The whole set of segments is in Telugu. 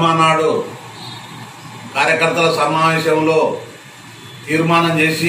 మానాడు కార్యకర్తల సమావేశంలో తీర్మానం చేసి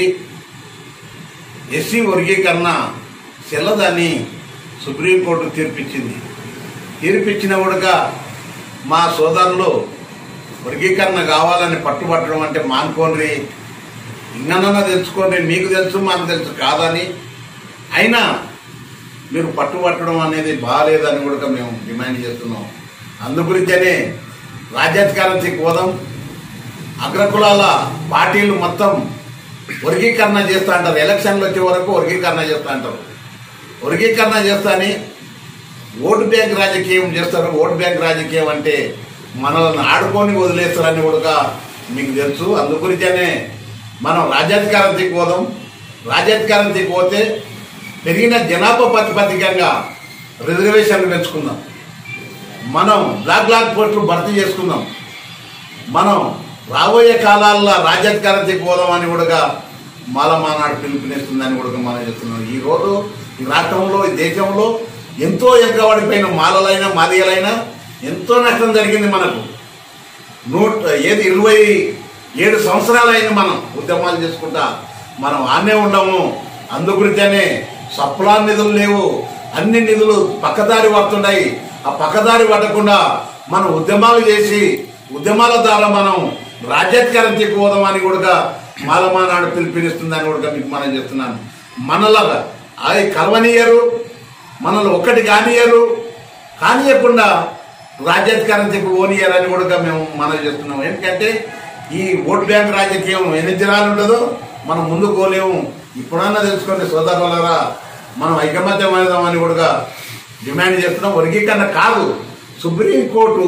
ఎస్సీ వర్గీకరణ చెల్లదని సుప్రీంకోర్టు తీర్పిచ్చింది తీర్పిచ్చిన కూడా మా సోదరులు వర్గీకరణ కావాలని పట్టుబట్టడం అంటే మానుకోండి ఇంకనన్నా తెలుసుకోండి మీకు తెలుసు మాకు తెలుసు కాదని అయినా మీరు పట్టుబట్టడం అనేది బాగాలేదని కూడా మేము డిమాండ్ చేస్తున్నాం అందుగురించనే రాజ్యాధికారానికి పోదాం అగ్రకులాల పార్టీలు మొత్తం వర్గీకరణ చేస్తా అంటారు ఎలక్షన్లు వచ్చే వరకు వర్గీకరణ చేస్తా అంటారు వర్గీకరణ చేస్తాని ఓటు బ్యాంక్ రాజకీయం చేస్తారు ఓటు బ్యాంక్ రాజకీయం అంటే మనల్ని ఆడుకొని వదిలేస్తారని కూడా మీకు తెలుసు అందుగురించనే మనం రాజ్యాధికారం పోదాం రాజ్యాధికారం పోతే పెరిగిన జనాభా ప్రాతిపదికంగా రిజర్వేషన్లు పెంచుకుందాం మనం బ్లాక్ బ్లాక్ పోస్టులు భర్తీ చేసుకుందాం మనం రాబోయే కాలాల్లో రాజ్యాధికారం పోదాం అని కూడా మాల మానాడు పిలుపునిస్తుందని కూడా మనం చెప్తున్నాం ఈ రోజు ఈ రాష్ట్రంలో ఈ దేశంలో ఎంతో ఎగ్గబడిపోయిన మాలలైనా మాదిగలైనా ఎంతో నష్టం జరిగింది మనకు నూట ఏది ఇరవై ఏడు సంవత్సరాలైంది మనం ఉద్యమాలు చేసుకుంటా మనం ఆనే ఉండము అందుగురితేనే సప్లా నిధులు లేవు అన్ని నిధులు పక్కదారి పడుతున్నాయి ఆ పక్కదారి పట్టకుండా మనం ఉద్యమాలు చేసి ఉద్యమాల ద్వారా మనం రాజ్యాధికారం చెప్పుకోదామని కూడా మాలమానాడు పిలుపునిస్తుందని కూడా మీకు మనం చెప్తున్నాను మనలాగా అది కలవనీయరు మనల్ని ఒక్కటి కానియరు కానియకుండా రాజ్యాధికారం చెప్పి ఓనియర్ అని కూడా మేము మనం చేస్తున్నాం ఎందుకంటే ఈ ఓట్ బ్యాంక్ రాజకీయం ఎన్ని దినాలు ఉండదో మనం ముందుకు పోలేము ఇప్పుడన్నా తెలుసుకోండి సోదరులరా మనం ఐకమత్యం అని కూడా డిమాండ్ చేస్తున్నాం వర్గీకరణ కాదు సుప్రీంకోర్టు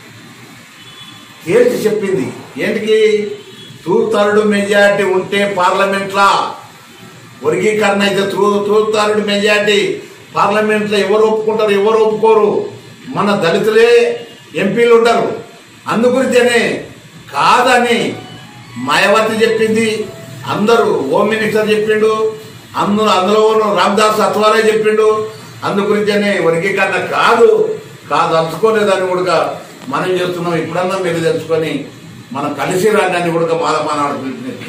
తేల్చి చెప్పింది ఏంటికి టూ థర్డ్ మెజారిటీ ఉంటే పార్లమెంట్లా వర్గీకరణ అయితే టూ టూ థర్డ్ మెజారిటీ పార్లమెంట్లో ఎవరు ఒప్పుకుంటారు ఎవరు ఒప్పుకోరు మన దళితులే ఎంపీలు ఉండరు అందుగురించనే కాదని మాయావతి చెప్పింది అందరూ హోమ్ మినిస్టర్ చెప్పిండు అందరూ అందులో రామదాస్ అత్వారే చెప్పిండు అందుగురించనే వర్గీకరణ కాదు కాదు అలుచుకోలేదని కూడా మనం చేస్తున్నాం ఇప్పుడన్నా మీరు తెలుసుకొని మనం కలిసి రండి అని కూడా మాల మానవుడు పిలుపునిస్తున్నాం